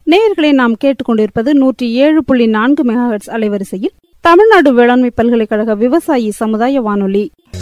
நேயர்களை நாம் கேட்டுக்கொண்டிருப்பது நூற்றி ஏழு புள்ளி நான்கு மெகாஹெட்ஸ் அலைவரிசையில் தமிழ்நாடு வேளாண்மை பல்கலைக்கழக விவசாயி சமுதாய வானொலி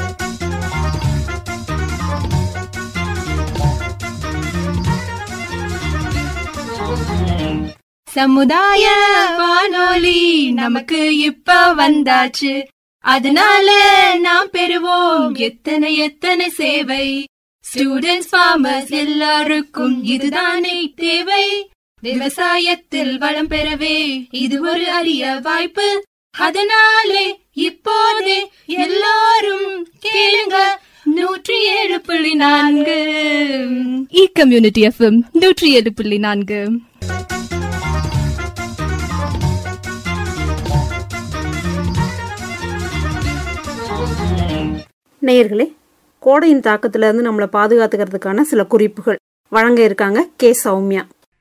சமுதாய வானொலி நமக்கு இப்ப வந்தாச்சு அதனால நாம் பெறுவோம் எத்தனை எத்தனை சேவை ஸ்டூடெண்ட்ஸ் ஃபார்மர்ஸ் எல்லாருக்கும் இதுதானே தேவை விவசாயத்தில் வளம் பெறவே இது ஒரு அரிய வாய்ப்பு அதனாலே இப்போதே எல்லாரும் கேளுங்க நூற்றி ஏழு புள்ளி நான்கு இ கம்யூனிட்டி எஃப்எம் நூற்றி ஏழு புள்ளி நான்கு நேயர்களே கோடையின் தாக்கத்திலிருந்து நம்மளை பாதுகாத்துக்கிறதுக்கான சில குறிப்புகள் வழங்க இருக்காங்க கே சௌமியா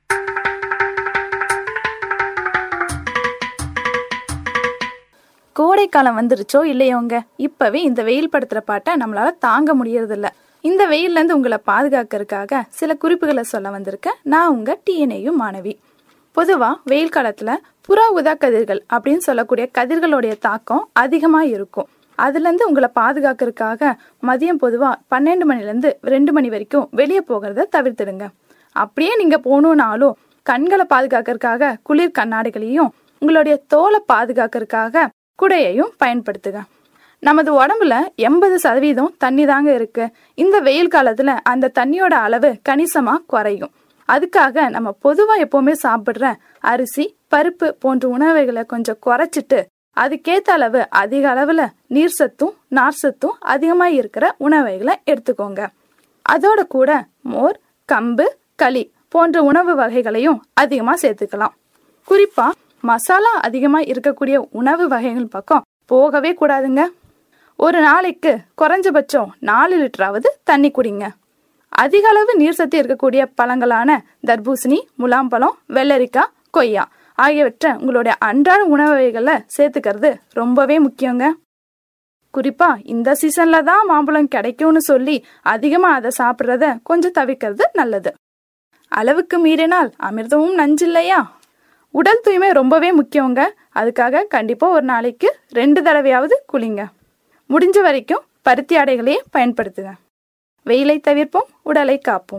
கோடைக்காலம் வந்துருச்சோ இல்லையோங்க இப்பவே இந்த வெயில் படுத்துற பாட்டை நம்மளால தாங்க முடியறதில்ல இந்த வெயில்ல இருந்து உங்களை பாதுகாக்கிறதுக்காக சில குறிப்புகளை சொல்ல வந்திருக்கேன் நான் உங்க டிஎன்ஏயும் மாணவி பொதுவா வெயில் காலத்துல புற உதா கதிர்கள் அப்படின்னு சொல்லக்கூடிய கதிர்களுடைய தாக்கம் அதிகமா இருக்கும் அதுல இருந்து உங்களை பாதுகாக்கிறதுக்காக மதியம் பொதுவா பன்னெண்டு மணில இருந்து ரெண்டு மணி வரைக்கும் வெளியே போகிறத தவிர்த்துடுங்க அப்படியே நீங்க போகணும்னாலும் கண்களை பாதுகாக்கிறதுக்காக குளிர் கண்ணாடிகளையும் உங்களுடைய தோலை பாதுகாக்கிறதுக்காக குடையையும் பயன்படுத்துங்க நமது உடம்புல எண்பது சதவீதம் தண்ணி தாங்க இருக்கு இந்த வெயில் காலத்துல அந்த தண்ணியோட அளவு கணிசமா குறையும் அதுக்காக நம்ம பொதுவா எப்பவுமே சாப்பிடுற அரிசி பருப்பு போன்ற உணவுகளை கொஞ்சம் குறைச்சிட்டு அதுக்கேத்த அளவு அதிக அளவுல நீர் சத்தும் நார் சத்தும் அதிகமா இருக்கிற உணவுகளை எடுத்துக்கோங்க அதோட கூட மோர் கம்பு களி போன்ற உணவு வகைகளையும் அதிகமா சேர்த்துக்கலாம் குறிப்பா மசாலா அதிகமா இருக்கக்கூடிய உணவு வகைகள் பக்கம் போகவே கூடாதுங்க ஒரு நாளைக்கு குறைஞ்சபட்சம் நாலு லிட்டராவது தண்ணி குடிங்க அதிக அளவு நீர் சத்து இருக்கக்கூடிய பழங்களான தர்பூசணி முலாம்பழம் வெள்ளரிக்காய் கொய்யா ஆகியவற்றை உங்களுடைய அன்றாட உணவு வகைகளில் சேர்த்துக்கிறது ரொம்பவே முக்கியங்க குறிப்பா இந்த சீசன்ல தான் மாம்பழம் கிடைக்கும்னு சொல்லி அதிகமா அதை சாப்பிட்றத கொஞ்சம் தவிர்க்கிறது நல்லது அளவுக்கு மீறினால் அமிர்தமும் நஞ்சில்லையா உடல் தூய்மை ரொம்பவே முக்கியங்க அதுக்காக கண்டிப்பா ஒரு நாளைக்கு ரெண்டு தடவையாவது குளிங்க முடிஞ்ச வரைக்கும் பருத்தி ஆடைகளையே பயன்படுத்துங்க வெயிலை தவிர்ப்போம் உடலை காப்போம்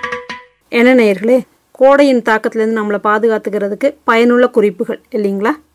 என்ன நேயர்களே கோடையின் தாக்கத்திலிருந்து நம்மளை பாதுகாத்துக்கிறதுக்கு பயனுள்ள குறிப்புகள் இல்லைங்களா